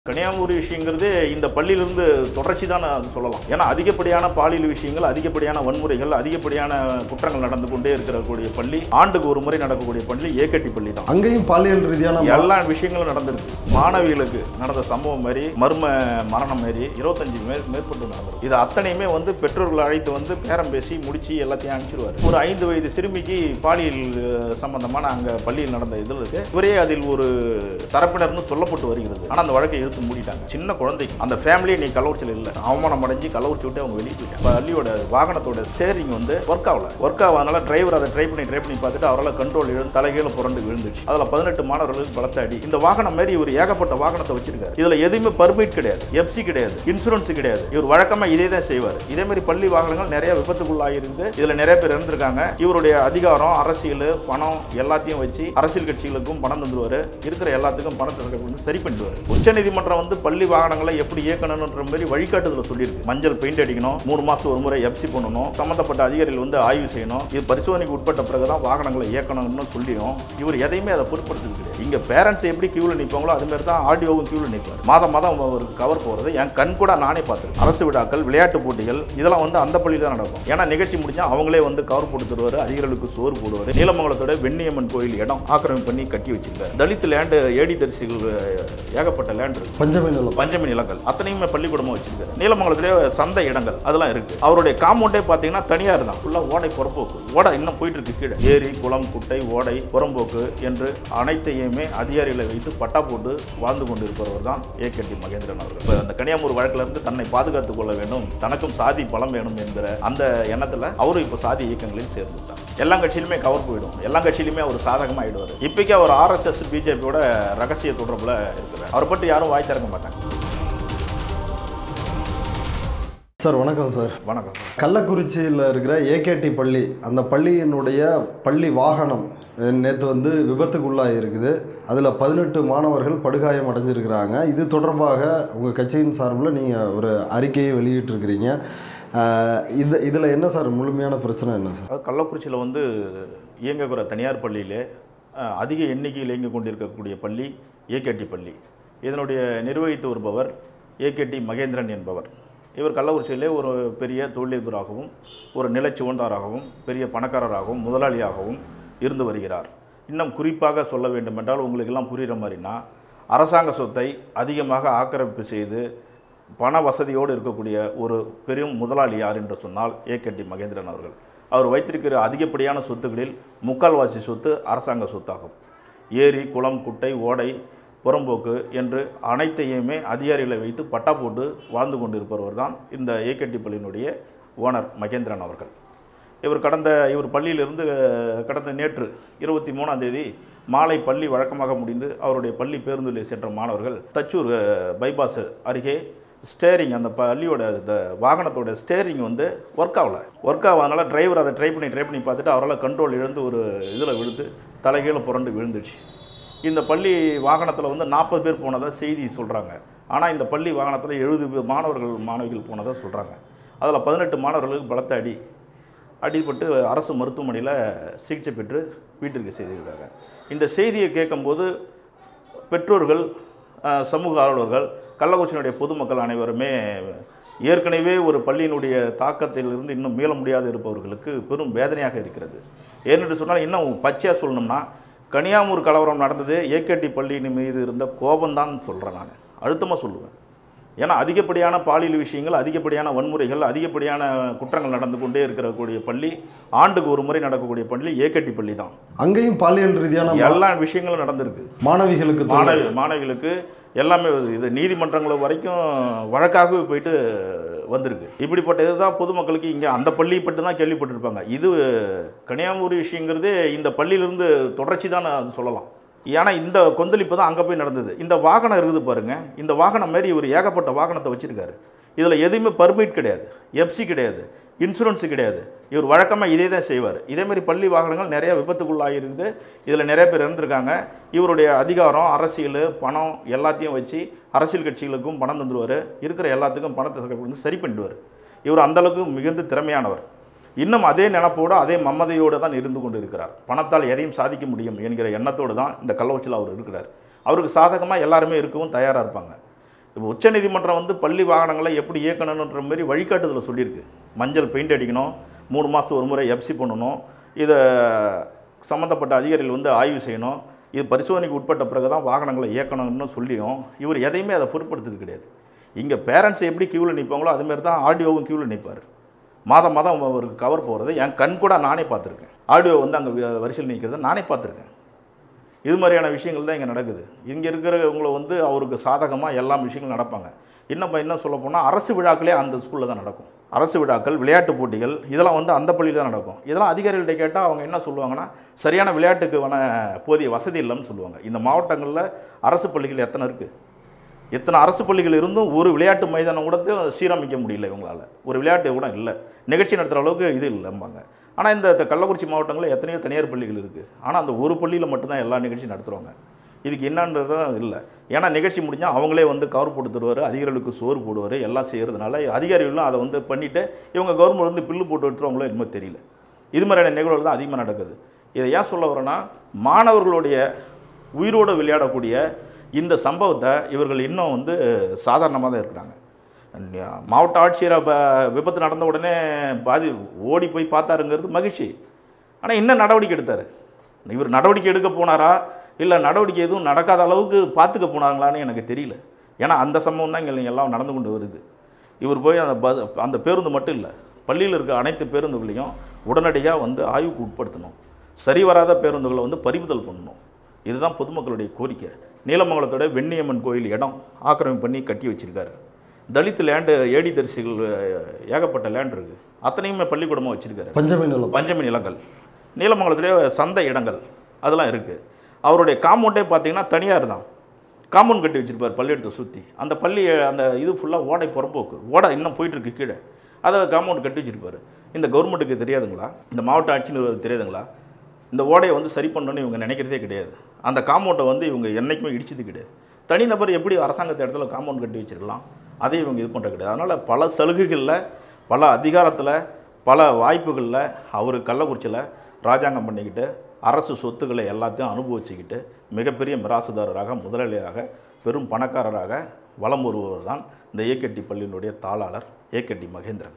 கன்னியாகுமரி விஷயங்கிறது இந்த பள்ளியிலிருந்து தொடர்ச்சி தான் அது சொல்லலாம் ஏன்னா அதிகப்படியான பாலியல் விஷயங்கள் அதிகப்படியான வன்முறைகள் அதிகப்படியான குற்றங்கள் நடந்து கொண்டே இருக்கக்கூடிய பள்ளி ஆண்டுக்கு ஒரு முறை நடக்கக்கூடிய பள்ளி ஏகட்டி பள்ளி தான் அங்கேயும் பாலியல் ரீதியான எல்லா விஷயங்களும் நடந்திருக்கு மாணவிகளுக்கு நடந்த சம்பவம் மாதிரி மர்ம மரணம் மாதிரி இருபத்தஞ்சு மேற் மேற்பட்டு நடந்திருக்கு இது அத்தனையுமே வந்து பெற்றோர்கள் அழைத்து வந்து பேரம் பேசி முடிச்சு எல்லாத்தையும் அனுப்பிச்சிருவாரு ஒரு ஐந்து வயது சிறுமிக்கு பாலியல் அஹ், சம்பந்தமான அங்க பள்ளியில் நடந்த இதில் இருக்கு இவரே அதில் ஒரு தரப்பினர்னு சொல்லப்பட்டு வருகிறது ஆனா அந்த வழக்கை இழுத்து மூடிட்டாங்க சின்ன குழந்தைக்கு அந்த ஃபேமிலியே நீ கள்ளக்குறிச்சியில் இல்லை அவமானம் அடைஞ்சு கள்ளக்குறிச்சி விட்டு அவங்க வெளியே போயிட்டாங்க பள்ளியோட வாகனத்தோட ஸ்டேரிங் வந்து ஒர்க் ஆகல ஒர்க் ஆகாதனால டிரைவர் அதை ட்ரை பண்ணி ட்ரை பண்ணி பார்த்துட்டு அவரால் கண்ட்ரோல் இழந்து தலைகீழ புரண்டு விழுந்துச்சு அதில் பதினெட்டு மாணவர்களுக்கு பலத்த அடி இந்த வாகனம் மாதிரி இவர் ஏகப்பட்ட வாகனத்தை வச்சிருக்காரு இதுல எதுவுமே பர்மிட் கிடையாது எஃப்சி கிடையாது இன்சூரன்ஸ் கிடையாது இவர் வழக்கமா இதே தான் செய்வார் இதே மாதிரி பள்ளி வாகனங்கள் நிறைய விபத்துக்குள்ளாயிருந்து இதுல நிறைய பேர் இறந்திருக்காங்க இவருடைய அதிகாரம் அரசியல் பணம் எல்லாத்தையும் வச்சு அரசியல் கட்சிகளுக்கும் பணம் தந்துருவாரு இருக்கிற எல்லாத்துக்கும் பணத்தை வந்து சரி பண்ணிடுவார் உச்சநீதிமன்றம் வந்து பள்ளி வாகனங்களை எப்படி இயக்கணும்ன்ற மாதிரி வழிகாட்டுதல சொல்லியிருக்கு மஞ்சள் பெயிண்ட் அடிக்கணும் மூணு மாசத்துக்கு ஒரு முறை எஃப்சி பண்ணணும் சம்பந்தப்பட்ட அதிகாரிகள் வந்து ஆய்வு செய்யணும் இது பரிசோதனைக்கு உட்பட்ட பிறகுதான் வாகனங்களை இயக்கணும்னு சொல்லியும் இவர் எதையுமே அதை பொருட்படுத்துறது கிடையாது இங்க பேரண்ட்ஸ் எப்படி கியூவில் நிற்பாங்களோ அது மாதிரி தான் ஆடியோவும் கியூவில் நிற்பார் மாதம் மாதம் ஒரு கவர் போகிறது என் கண் கூட நானே பார்த்துருக்கேன் அரசு விழாக்கள் விளையாட்டு போட்டிகள் இதெல்லாம் வந்து அந்த பள்ளியில் தான் நடக்கும் ஏன்னா நிகழ்ச்சி முடிஞ்சா அவங்களே வந்து கவர் போட்டு தருவார் அதிகாரிகளுக்கு சோறு போடுவார் நீலமங்கலத்தோட வெண்ணியம்மன் கோயில் இடம் ஆக்கிரமிப்பு பண்ணி கட்டி வச்சிருக்காரு தலித் லேண்டு ஏடி தரிசிகள் ஏகப்பட்ட லேண்ட் இருக்கு பஞ்சமி நிலம் பஞ்சமி நிலங்கள் அத்தனையுமே பள்ளிக்கூடமாக வச்சிருக்காரு நீலமங்கலத்திலே சந்தை இடங்கள் அதெல்லாம் இருக்கு அவருடைய காம்பவுண்டே பார்த்தீங்கன்னா தனியார் தான் ஃபுல்லாக ஓடை புறம்போக்கு ஓடை இன்னும் போயிட்டு இருக்கு கீழே ஏரி குளம் குட்டை ஓடை புறம்போக்கு என்று அனைத்தையுமே அதிகாரிகளை வைத்து பட்டா போட்டு வாழ்ந்து கொண்டிருப்பவர் தான் ஏகேடி மகேந்திரன் அவர்கள் இப்போ அந்த கன்னியாகுமரி வழக்குல இருந்து தன்னை பாதுகாத்துக் கொள்ள வேண்டும் தனக்கும் சாதி பலம் வேணும் என்கிற அந்த எண்ணத்தில் அவரும் இப்போ சாதி இயக்கங்களில் சேர்ந்துட்டார் எல்லா கட்சியிலுமே கவர் போயிடும் எல்லா கட்சியிலுமே அவர் சாதகமாக ஆயிடுவார் இப்போக்கே அவர் ஆர்எஸ்எஸ் பிஜேபியோட ரகசிய தொடர்பில் இருக்கிறார் அவரை பற்றி யாரும் வாய் திறக்க மாட்டாங்க சார் வணக்கம் சார் வணக்கம் கள்ளக்குறிச்சியில் இருக்கிற ஏகேடி பள்ளி அந்த பள்ளியினுடைய பள்ளி வாகனம் நேற்று வந்து விபத்துக்குள்ளாக இருக்குது அதில் பதினெட்டு மாணவர்கள் படுகாயம் அடைஞ்சிருக்கிறாங்க இது தொடர்பாக உங்கள் கட்சியின் சார்பில் நீங்கள் ஒரு அறிக்கையை வெளியிட்டிருக்கிறீங்க ஆஹ் இது இதில் என்ன சார் முழுமையான பிரச்சனை என்ன சார் அதாவது கள்ளக்குறிச்சியில் வந்து இயங்கக்கூடிய தனியார் பள்ளியிலே அஹ், அதிக எண்ணிக்கையில் இயங்கிக் கொண்டிருக்கக்கூடிய பள்ளி ஏகேடி பள்ளி இதனுடைய நிர்வகித்து வருபவர் ஏகேடி மகேந்திரன் என்பவர் இவர் கள்ளக்குறிச்சியிலே ஒரு பெரிய தொழிலதிபராகவும் ஒரு நிலச்சுவந்தாராகவும் பெரிய பணக்காரராகவும் முதலாளியாகவும் இருந்து வருகிறார் இன்னும் குறிப்பாக சொல்ல வேண்டுமென்றால் உங்களுக்கெல்லாம் புரிகிற மாதிரினா அரசாங்க சொத்தை அதிகமாக ஆக்கிரமிப்பு செய்து பண வசதியோடு இருக்கக்கூடிய ஒரு பெரும் முதலாளி யார் என்று சொன்னால் ஏகேடி மகேந்திரன் அவர்கள் அவர் வைத்திருக்கிற அதிகப்படியான சொத்துக்களில் முக்கால்வாசி சொத்து அரசாங்க சொத்தாகும் ஏரி குளம் குட்டை ஓடை புறம்போக்கு என்று அனைத்தையுமே அதிகாரிகளை வைத்து பட்டா போட்டு வாழ்ந்து கொண்டிருப்பவர் தான் இந்த ஏகேடி பள்ளியினுடைய ஓனர் மகேந்திரன் அவர்கள் இவர் கடந்த இவர் பள்ளியிலிருந்து அஹ், கடந்த நேற்று இருபத்தி மூணாம் தேதி மாலை பள்ளி வழக்கமாக முடிந்து அவருடைய பள்ளி பேருந்தில் சென்ற மாணவர்கள் தச்சூர் அஹ், பைபாஸ் அருகே ஸ்டேரிங் அந்த பள்ளியோட இந்த வாகனத்தோட ஸ்டேரிங் வந்து ஒர்க் ஆகல ஒர்க் ஆகாதனால டிரைவர் அதை ட்ரை பண்ணி ட்ரை பண்ணி பார்த்துட்டு அவரால் கண்ட்ரோல் இழந்து ஒரு இதில் விழுந்து தலைகீழ புரண்டு விழுந்துச்சு இந்த பள்ளி வாகனத்தில் வந்து நாற்பது பேர் போனதாக செய்தி சொல்கிறாங்க ஆனால் இந்த பள்ளி வாகனத்தில் எழுபது மாணவர்கள் மாணவிகள் போனதாக சொல்கிறாங்க அதில் பதினெட்டு மாணவர்களுக்கு பலத்த அடி அடிபட்டு அரசு மருத்துவமனையில் சிகிச்சை பெற்று வீட்டிற்கு செய்திருக்காங்க இந்த செய்தியை கேட்கும்போது பெற்றோர்கள் அஹ், சமூக ஆர்வலர்கள் கள்ளக்குறிச்சியினுடைய பொதுமக்கள் அனைவருமே ஏற்கனவே ஒரு பள்ளியினுடைய தாக்கத்திலிருந்து இன்னும் மீள முடியாது இருப்பவர்களுக்கு பெரும் வேதனையாக இருக்கிறது ஏனென்று சொன்னால் இன்னும் பச்சையாக சொல்லணும்னா கனியாமூர் கலவரம் நடந்தது ஏகேடி பள்ளியின் மீது இருந்த கோபம்தான் சொல்கிறேன் நான் அழுத்தமாக சொல்லுவேன் ஏன்னா அதிகப்படியான பாலியல் விஷயங்கள் அதிகப்படியான வன்முறைகள் அதிகப்படியான குற்றங்கள் நடந்து கொண்டே இருக்கக்கூடிய பள்ளி ஆண்டுக்கு ஒரு முறை நடக்கக்கூடிய பள்ளி ஏகட்டி பள்ளி தான் அங்கேயும் பாலியல் ரீதியான மா- எல்லா விஷயங்களும் நடந்திருக்கு மாணவிகளுக்கு தொல்லை. மாணவி மாணவிகளுக்கு எல்லாமே இது நீதிமன்றங்கள் வரைக்கும் வழக்காகவே போயிட்டு வந்திருக்கு இப்படிப்பட்ட இதுதான் பொதுமக்களுக்கு இங்கே அந்த பள்ளியை பற்றி தான் கேள்விப்பட்டிருப்பாங்க இது கன்னியாகுமரி விஷயங்கிறது இந்த பள்ளியிலிருந்து தொடர்ச்சி தான் அது சொல்லலாம் ஏன்னா இந்த கொந்தளிப்பு தான் அங்கே போய் நடந்தது இந்த வாகனம் இருக்குது பாருங்க இந்த வாகனம் மாதிரி இவர் ஏகப்பட்ட வாகனத்தை வச்சிருக்காரு இதில் எதுவுமே பர்மிட் கிடையாது எஃப்சி கிடையாது இன்சூரன்ஸ் கிடையாது இவர் வழக்கமாக இதே தான் செய்வார் இதே மாதிரி பள்ளி வாகனங்கள் நிறைய விபத்துக்குள்ளாகிருந்து இதில் நிறைய பேர் இறந்துருக்காங்க இவருடைய அதிகாரம் அரசியல் பணம் எல்லாத்தையும் வச்சு அரசியல் கட்சிகளுக்கும் பணம் தந்துடுவார் இருக்கிற எல்லாத்துக்கும் பணத்தை வந்து சரி பண்ணிடுவார் இவர் அந்தளவுக்கு மிகுந்த திறமையானவர் இன்னும் அதே நினப்போடு அதே மம்மதையோடு தான் இருந்து கொண்டு இருக்கிறார் பணத்தால் எதையும் சாதிக்க முடியும் என்கிற எண்ணத்தோடு தான் இந்த கள்ளக்குறிச்சியில் அவர் இருக்கிறார் அவருக்கு சாதகமாக எல்லாருமே இருக்கவும் தயாராக இருப்பாங்க இப்போ உச்சநீதிமன்றம் வந்து பள்ளி வாகனங்களை எப்படி இயக்கணுன்ற மாதிரி வழிகாட்டுதலை சொல்லியிருக்கு மஞ்சள் பெயிண்ட் அடிக்கணும் மூணு மாதத்துக்கு ஒரு முறை எப்சி பண்ணணும் இதை சம்மந்தப்பட்ட அதிகாரிகள் வந்து ஆய்வு செய்யணும் இது பரிசோதனைக்கு உட்பட்ட பிறகு தான் வாகனங்களை இயக்கணும்னு சொல்லியும் இவர் எதையுமே அதை பொருட்படுத்துறது கிடையாது இங்கே பேரண்ட்ஸ் எப்படி க்யூவில் நிற்பாங்களோ அதுமாரி தான் ஆடியோவும் க்யூவில் நிற்பார் மாதம் மாதம் அவருக்கு கவர் போகிறது என் கண் கூட நானே பார்த்துருக்கேன் ஆடியோ வந்து அங்கே வரிசையில் நிற்கிறத நானே பார்த்துருக்கேன் இது மாதிரியான விஷயங்கள் தான் இங்கே நடக்குது இங்கே இருக்கிறவங்கள வந்து அவருக்கு சாதகமாக எல்லா விஷயங்களும் நடப்பாங்க இன்னும் என்ன சொல்ல போனால் அரசு விழாக்களே அந்த ஸ்கூலில் தான் நடக்கும் அரசு விழாக்கள் விளையாட்டு போட்டிகள் இதெல்லாம் வந்து அந்த பள்ளியில் தான் நடக்கும் இதெல்லாம் அதிகாரிகள்ட்ட கேட்டால் அவங்க என்ன சொல்லுவாங்கன்னா சரியான விளையாட்டுக்கான போதிய வசதி இல்லைன்னு சொல்லுவாங்க இந்த மாவட்டங்களில் அரசு பள்ளிகள் எத்தனை இருக்குது எத்தனை அரசு பள்ளிகள் இருந்தும் ஒரு விளையாட்டு மைதானம் கூட சீரமைக்க முடியல இவங்களால ஒரு விளையாட்டு கூட இல்லை நிகழ்ச்சி நடத்துகிற அளவுக்கு இது இல்லைம்பாங்க ஆனால் இந்த த- கள்ளக்குறிச்சி மாவட்டங்களில் எத்தனையோ தனியார் பள்ளிகள் இருக்குது ஆனால் அந்த ஒரு பள்ளியில் மட்டும்தான் எல்லா நிகழ்ச்சியும் நடத்துகிறவங்க இதுக்கு என்னன்றது இல்லை ஏன்னா நிகழ்ச்சி முடிஞ்சால் அவங்களே வந்து கவர் போட்டு தருவார் அதிகாரிகளுக்கு சோறு போடுவார் எல்லாம் செய்கிறதுனால அதிகாரிகளும் அதை வந்து பண்ணிவிட்டு இவங்க கவர்மெண்ட் வந்து பில்லு போட்டு விட்டுருவாங்களோ என்னமோ தெரியல இது மாதிரியான நிகழ்வுகள் தான் அதிகமாக நடக்குது இதை ஏன் சொல்ல வரேன்னா மாணவர்களுடைய உயிரோடு விளையாடக்கூடிய இந்த சம்பவத்தை இவர்கள் இன்னும் வந்து சாதாரணமாக தான் இருக்கிறாங்க ந- மாவட்ட ஆட்சியரை ப விபத்து நடந்த உடனே பாதி ஓடி போய் பார்த்தாருங்கிறது மகிழ்ச்சி ஆனால் என்ன நடவடிக்கை எடுத்தார் இவர் நடவடிக்கை எடுக்க போனாரா இல்லை நடவடிக்கை எதுவும் நடக்காத அளவுக்கு பார்த்துக்க போனாங்களான்னு எனக்கு தெரியல ஏன்னா அந்த சம்பவம் தான் இங்கே எல்லாம் நடந்து கொண்டு வருது இவர் போய் அந்த பஸ் அந்த பேருந்து மட்டும் இல்லை பள்ளியில் இருக்க அனைத்து பேருந்துகளையும் உடனடியாக வந்து ஆய்வுக்கு உட்படுத்தணும் சரி வராத பேருந்துகளை வந்து பறிமுதல் பண்ணணும் இதுதான் பொதுமக்களுடைய கோரிக்கை நீலமங்கலத்தோட வெண்ணியம்மன் கோயில் இடம் ஆக்கிரமிப்பு பண்ணி கட்டி வச்சிருக்காரு தலித் லேண்டு ஏடி தரிசிகள் அஹ், ஏகப்பட்ட லேண்ட் இருக்குது அத்தனையுமே பள்ளிக்கூடமாக வச்சுருக்காரு பஞ்சமி நிலம் பஞ்சமி நிலங்கள் நீலமங்கலத்திலே சந்தை இடங்கள் அதெல்லாம் இருக்குது அவருடைய காம்பவுண்டே பார்த்தீங்கன்னா தனியார் தான் காம்பவுண்ட் கட்டி வச்சிருப்பார் பள்ளியிடத்தை சுற்றி அந்த பள்ளி அந்த இது ஃபுல்லாக ஓடை புறம்போக்கு ஓடை இன்னும் போயிட்டுருக்கு கீழே அதை காம்பவுண்ட் கட்டி வச்சிருப்பாரு இந்த கவர்மெண்ட்டுக்கு தெரியாதுங்களா இந்த மாவட்ட ஆட்சியர் தெரியாதுங்களா இந்த ஓடையை வந்து சரி பண்ணணும்னு இவங்க நினைக்கிறதே கிடையாது அந்த காம்பவுண்டை வந்து இவங்க என்றைக்குமே இடிச்சது கிடையாது தனிநபர் எப்படி அரசாங்கத்து இடத்துல காம்பவுண்ட் கட்டி வச்சிருக்கலாம் அதை இவங்க இது பண்ணுறது கிடையாது அதனால் பல சலுகைகளில் பல அதிகாரத்தில் பல வாய்ப்புகளில் அவர் கள்ளக்குறிச்சியில் ராஜாங்கம் பண்ணிக்கிட்டு அரசு சொத்துக்களை எல்லாத்தையும் அனுபவிச்சுக்கிட்டு மிகப்பெரிய மிராசுதாரராக முதலாளியாக பெரும் பணக்காரராக வலம் வருபவர் தான் இந்த ஏகேடி பள்ளியினுடைய தாளாளர் ஏகேடி மகேந்திரன்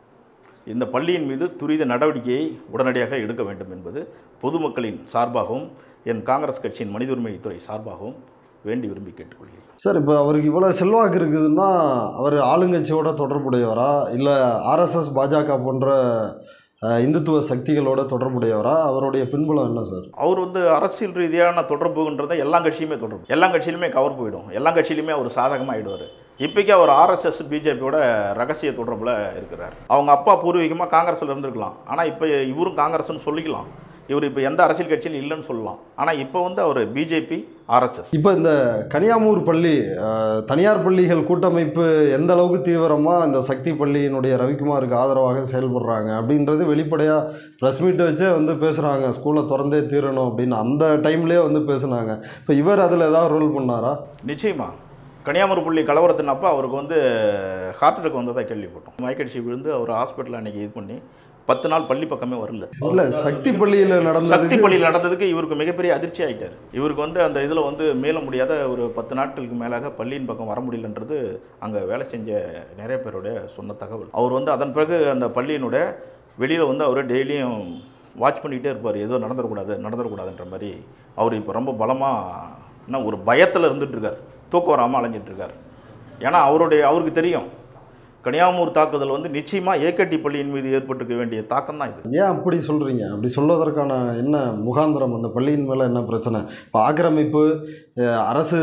இந்த பள்ளியின் மீது துரித நடவடிக்கையை உடனடியாக எடுக்க வேண்டும் என்பது பொதுமக்களின் சார்பாகவும் என் காங்கிரஸ் கட்சியின் மனித உரிமை துறை சார்பாகவும் வேண்டி விரும்பி கேட்டுக்கொள்கிறேன் சார் இப்போ அவருக்கு இவ்வளோ செல்வாக்கு இருக்குதுன்னா அவர் ஆளுங்கட்சியோட தொடர்புடையவரா இல்லை ஆர்எஸ்எஸ் பாஜக போன்ற அஹ், இந்துத்துவ சக்திகளோட தொடர்புடையவரா அவருடைய பின்புலம் என்ன சார் அவர் வந்து அரசியல் ரீதியான தொடர்புன்றதை எல்லா கட்சியுமே தொடர்பு எல்லா கட்சியிலுமே கவர் போயிடும் எல்லா கட்சியிலுமே அவர் சாதகமாக ஆயிடுவார் இப்போக்கி அவர் ஆர்எஸ்எஸ் பிஜேபியோட ரகசிய தொடர்பில் இருக்கிறார் அவங்க அப்பா பூர்வீகமாக காங்கிரஸில் இருந்திருக்கலாம் ஆனால் இப்போ இவரும் காங்கிரஸ்னு சொல்லிக்கலாம் இவர் இப்போ எந்த அரசியல் கட்சியிலும் இல்லைன்னு சொல்லலாம் ஆனால் இப்போ வந்து அவர் பிஜேபி ஆர்எஸ்எஸ் இப்போ இந்த கனியாமூர் பள்ளி அஹ், தனியார் பள்ளிகள் கூட்டமைப்பு எந்த அளவுக்கு தீவிரமாக இந்த சக்தி பள்ளியினுடைய ரவிக்குமாருக்கு ஆதரவாக செயல்படுறாங்க அப்படின்றது வெளிப்படையாக ப்ரெஸ் மீட் வச்சே வந்து பேசுகிறாங்க ஸ்கூலை திறந்தே தீரணும் அப்படின்னு அந்த டைம்லேயே வந்து பேசுனாங்க இப்போ இவர் அதில் ஏதாவது ரோல் பண்ணாரா நிச்சயமா கன்னியாகுமரி புள்ளி கலவரத்தினப்போ அவருக்கு வந்து ஹார்ட் அட்டாக் வந்ததாக கேள்விப்பட்டோம் மயக்கடிச்சு விழுந்து அவர் ஹாஸ்பிட்டலில் அன்றைக்கி இது பண்ணி பத்து நாள் பள்ளி பக்கமே வரல இல்லை சக்தி பள்ளியில் சக்தி நடந்ததுக்கு பள்ளியில் நடந்ததுக்கு இவருக்கு மிகப்பெரிய அதிர்ச்சி ஆயிட்டார் இவருக்கு வந்து அந்த இதில் வந்து மேல முடியாத ஒரு பத்து நாட்களுக்கு மேலாக பள்ளியின் பக்கம் வர முடியலன்றது அங்கே வேலை செஞ்ச நிறைய பேருடைய சொன்ன தகவல் அவர் வந்து அதன் பிறகு அந்த பள்ளியினுடைய வெளியில் வந்து அவர் டெய்லியும் வாட்ச் பண்ணிக்கிட்டே இருப்பார் ஏதோ நடந்துடக்கூடாது நடந்துடக்கூடாதுன்ற மாதிரி அவர் இப்போ ரொம்ப பலமாக என்ன ஒரு பயத்தில் இருந்துட்டு இருக்கார் தூக்கம் வராமல் அலைஞ்சிட்டு இருக்கார் ஏன்னா அவருடைய அவருக்கு தெரியும் கனியாமூர் தாக்குதல் வந்து நிச்சயமாக ஏகட்டி பள்ளியின் மீது ஏற்பட்டிருக்க வேண்டிய தாக்கம் தான் இது ஏன் அப்படி சொல்கிறீங்க அப்படி சொல்வதற்கான என்ன முகாந்திரம் அந்த பள்ளியின் மேலே என்ன பிரச்சனை இப்போ ஆக்கிரமிப்பு அஹ், அரசு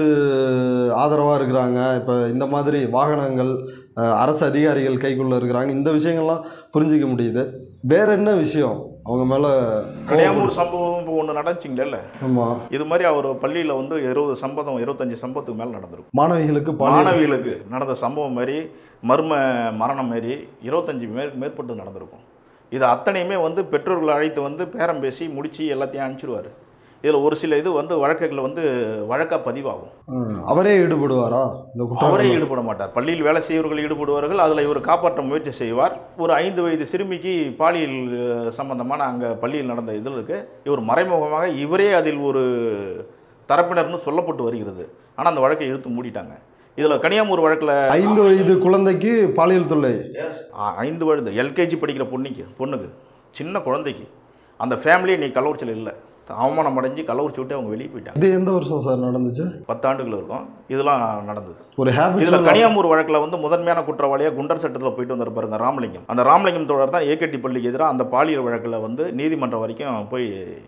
ஆதரவாக இருக்கிறாங்க இப்போ இந்த மாதிரி வாகனங்கள் அஹ், அரசு அதிகாரிகள் கைக்குள்ளே இருக்கிறாங்க இந்த விஷயங்கள்லாம் புரிஞ்சிக்க முடியுது வேற என்ன விஷயம் அவங்க மேலே கனியாமூர் சம்பவம் இப்போ ஒன்று நடந்துச்சிங்கல்ல ஆமாம் இது மாதிரி அவர் பள்ளியில் வந்து இருபது சம்பவம் இருபத்தஞ்சி சம்பவத்துக்கு மேலே நடந்திருக்கும் மாணவிகளுக்கு பாலியல் மாணவிகளுக்கு நடந்த சம்பவம் மாதிரி மர்ம மரணம் மாரி இருபத்தஞ்சி மேற் மேற்பட்டு நடந்திருக்கும் இது அத்தனையுமே வந்து பெற்றோர்களை அழைத்து வந்து பேரம் பேசி முடித்து எல்லாத்தையும் அனுப்பிச்சிடுவார் இதில் ஒரு சில இது வந்து வழக்குகள் வந்து வழக்காக பதிவாகும் ம், அவரே ஈடுபடுவாரா இந்த அவரே குற்றம் ஈடுபட மாட்டார் பள்ளியில் வேலை செய்வர்கள் ஈடுபடுவார்கள் அதில் இவர் காப்பாற்ற முயற்சி செய்வார் ஒரு ஐந்து வயது சிறுமிக்கு பாலியல் அஹ், சம்பந்தமான அங்கே பள்ளியில் நடந்த இதில் இருக்கு இவர் மறைமுகமாக இவரே அதில் ஒரு தரப்பினர்னு சொல்லப்பட்டு வருகிறது ஆனால் அந்த வழக்கை இழுத்து மூடிட்டாங்க இதில் கனியாமூர் வழக்கில் ஐந்து வயது குழந்தைக்கு பாலியல் தொல்லை ஐந்து வயது எல்கேஜி படிக்கிற பொண்ணுக்கு பொண்ணுக்கு சின்ன குழந்தைக்கு அந்த ஃபேமிலியே நீ கள்ளக்குறிச்சியில் இல்லை அவமானம் அடைஞ்சு கள்ளக்குறிச்சி விட்டு அவங்க வெளியே போயிட்டாங்க இது எந்த வருஷம் சார் நடந்துச்சு பத்தாண்டுகள் இருக்கும் இதெல்லாம் நடந்தது ஒரு ஹேபிட் இதில் கனியாமூர் வழக்கில் வந்து முதன்மையான குற்றவாளியாக குண்டர் சட்டத்தில் போயிட்டு வந்தார் பாருங்க ராமலிங்கம் அந்த ராமலிங்கம் தோழர் தான் ஏகேடி பள்ளிக்கு எதிராக அந்த பாலியல் வழக்கில் வந்து நீதிமன்றம் வரைக்கும் போய்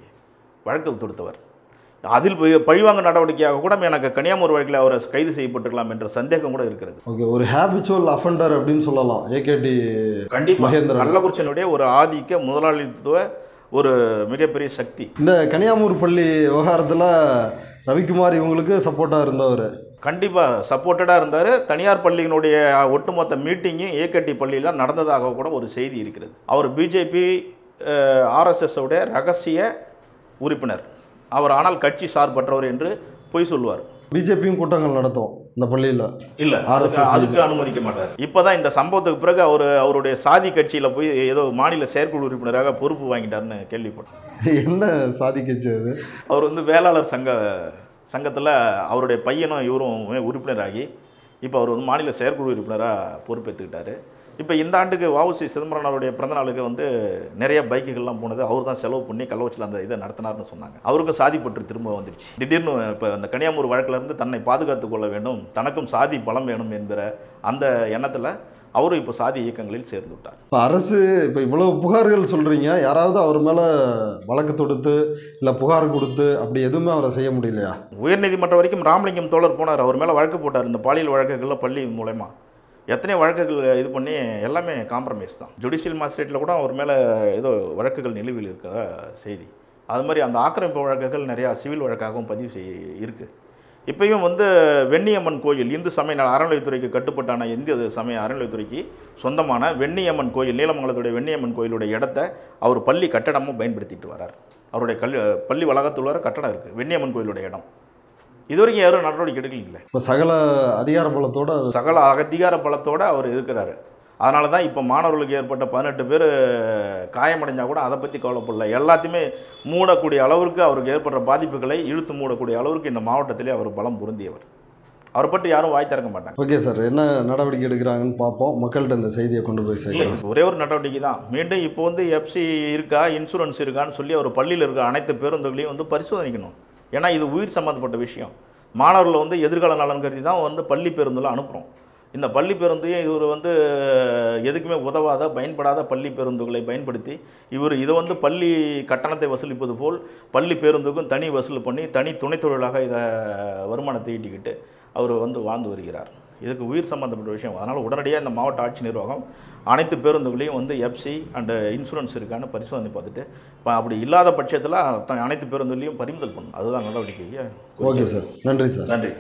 வழக்கு தொடுத்தவர் அதில் போய் பழிவாங்க நடவடிக்கையாக கூட எனக்கு கனியாமூர் வழக்கில் அவரை கைது செய்யப்பட்டிருக்கலாம் என்ற சந்தேகம் கூட இருக்கிறது ஓகே ஒரு ஹேபிச்சுவல் அஃபெண்டர் அப்படின்னு சொல்லலாம் ஏகேடி கண்டிப்பாக மகேந்திரன். கள்ளக்குறிச்சியினுடைய ஒரு ஆதிக்க முதலாளித்துவ ஒரு மிகப்பெரிய சக்தி இந்த கன்னியாகுமரி பள்ளி விவகாரத்தில் ரவிக்குமார் இவங்களுக்கு சப்போர்ட்டாக இருந்தவர் கண்டிப்பாக சப்போர்ட்டடாக இருந்தார் தனியார் பள்ளியினுடைய ஒட்டுமொத்த மீட்டிங்கும் ஏகட்டி பள்ளியில் நடந்ததாக கூட ஒரு செய்தி இருக்கிறது அவர் பிஜேபி ஆர்எஸ்எஸ் உடைய ரகசிய உறுப்பினர் அவர் ஆனால் கட்சி சார்பற்றவர் என்று பொய் சொல்லுவார் பிஜேபியும் கூட்டங்கள் நடத்தும் இந்த பள்ளியில் இல்லை அதுக்கு RSS அதுக்கு அனுமதிக்க மாட்டார் இப்போதான் இந்த சம்பவத்துக்கு பிறகு அவர் அவருடைய சாதி கட்சியில் போய் ஏதோ மாநில செயற்குழு உறுப்பினராக பொறுப்பு வாங்கிட்டார்னு கேள்விப்பட்டேன் என்ன சாதிக்கச்சு அது அவர் வந்து வேளாளர் சங்க சங்கத்தில் அவருடைய பையனும் இவரும் உறுப்பினராகி இப்போ அவர் வந்து மாநில செயற்குழு உறுப்பினராக பொறுப்பேற்றுக்கிட்டாரு இப்போ இந்த ஆண்டுக்கு வஉசி சிதம்பரம் அவருடைய பிறந்த நாளுக்கு வந்து நிறைய பைக்குகள்லாம் போனது அவர் தான் செலவு பண்ணி கள்ளக்குறிச்சியில் அந்த இதை நடத்தினார்னு சொன்னாங்க அவருக்கும் சாதி பற்று திரும்ப வந்துடுச்சு திடீர்னு இப்போ அந்த கன்னியாகுமரி வழக்குல இருந்து தன்னை பாதுகாத்துக் கொள்ள வேண்டும் தனக்கும் சாதி பலம் வேணும் என்கிற அந்த எண்ணத்தில் அவரும் இப்போ சாதி இயக்கங்களில் சேர்ந்து விட்டார் இப்போ அரசு இப்போ இவ்வளவு புகார்கள் சொல்கிறீங்க யாராவது அவர் மேலே வழக்கு தொடுத்து இல்லை புகார் கொடுத்து அப்படி எதுவுமே அவரை செய்ய முடியலையா உயர்நீதிமன்றம் வரைக்கும் ராமலிங்கம் தோழர் போனார் அவர் மேலே வழக்கு போட்டார் இந்த பாலியல் வழக்குகளில் பள்ளி மூலயமா எத்தனை வழக்குகள் இது பண்ணி எல்லாமே காம்ப்ரமைஸ் தான் ஜுடிஷியல் மாஜிஸ்ட்ரேட்டில் கூட அவர் மேலே ஏதோ வழக்குகள் நிலுவையில் இருக்கிறதா செய்தி அது மாதிரி அந்த ஆக்கிரமிப்பு வழக்குகள் நிறையா சிவில் வழக்காகவும் பதிவு செய்ய இருக்குது இப்பயும் வந்து வெண்ணியம்மன் கோயில் இந்து சமய நல அறநிலையத்துறைக்கு கட்டுப்பட்டான இந்திய சமய அறநிலையத்துறைக்கு சொந்தமான வெண்ணியம்மன் கோயில் நீலமங்கலத்துடைய வெண்ணியம்மன் கோயிலுடைய இடத்த அவர் பள்ளி கட்டடமும் பயன்படுத்திட்டு வரார் அவருடைய கல் பள்ளி வளாகத்தில் வர கட்டடம் இருக்குது வெண்ணியம்மன் கோயிலுடைய இடம் இது வரைக்கும் யாரும் நடவடிக்கை எடுக்கலீங்களே இப்போ சகல அதிகார பலத்தோட அது சகல அதிகார பலத்தோடு அவர் இருக்கிறாரு அதனால தான் இப்போ மாணவர்களுக்கு ஏற்பட்ட பதினெட்டு பேர் காயமடைஞ்சால் கூட அதை பற்றி கவலைப்படல எல்லாத்தையுமே மூடக்கூடிய அளவிற்கு அவருக்கு ஏற்படுற பாதிப்புகளை இழுத்து மூடக்கூடிய அளவிற்கு இந்த மாவட்டத்திலே அவர் பலம் பொருந்தியவர் அவரை பற்றி யாரும் வாய் திறக்க மாட்டாங்க ஓகே சார் என்ன நடவடிக்கை எடுக்கிறாங்கன்னு பார்ப்போம் மக்கள்கிட்ட இந்த செய்தியை கொண்டு போய் சேர்க்கலாம் ஒரே ஒரு நடவடிக்கை தான் மீண்டும் இப்போ வந்து எஃப்சி இருக்கா இன்சூரன்ஸ் இருக்கான்னு சொல்லி அவர் பள்ளியில் இருக்க அனைத்து பேருந்துகளையும் வந்து பரிசோதனைக்கணும் ஏன்னா இது உயிர் சம்மந்தப்பட்ட விஷயம் மாணவர்களை வந்து எதிர்கால நலன் கருதி தான் வந்து பள்ளி பேருந்தில் அனுப்புகிறோம் இந்த பள்ளி பேருந்தையும் இவர் வந்து எதுக்குமே உதவாத பயன்படாத பள்ளி பேருந்துகளை பயன்படுத்தி இவர் இதை வந்து பள்ளி கட்டணத்தை வசூலிப்பது போல் பள்ளி பேருந்துக்கும் தனி வசூல் பண்ணி தனி துணைத் தொழிலாக இதை வருமானத்தை ஈட்டிக்கிட்டு அவர் வந்து வாழ்ந்து வருகிறார் இதுக்கு உயிர் சம்மந்தப்பட்ட விஷயம் அதனால் உடனடியாக இந்த மாவட்ட ஆட்சி நிர்வாகம் அனைத்து பேருந்துகளையும் வந்து எஃப்சி அண்டு இன்சூரன்ஸ் இருக்கான்னு பரிசோதனை பார்த்துட்டு இப்போ அப்படி இல்லாத பட்சத்தில் அனைத்து பேருந்துகளையும் பறிமுதல் பண்ணணும் அதுதான் நடவடிக்கை ஓகே சார் நன்றி சார் நன்றி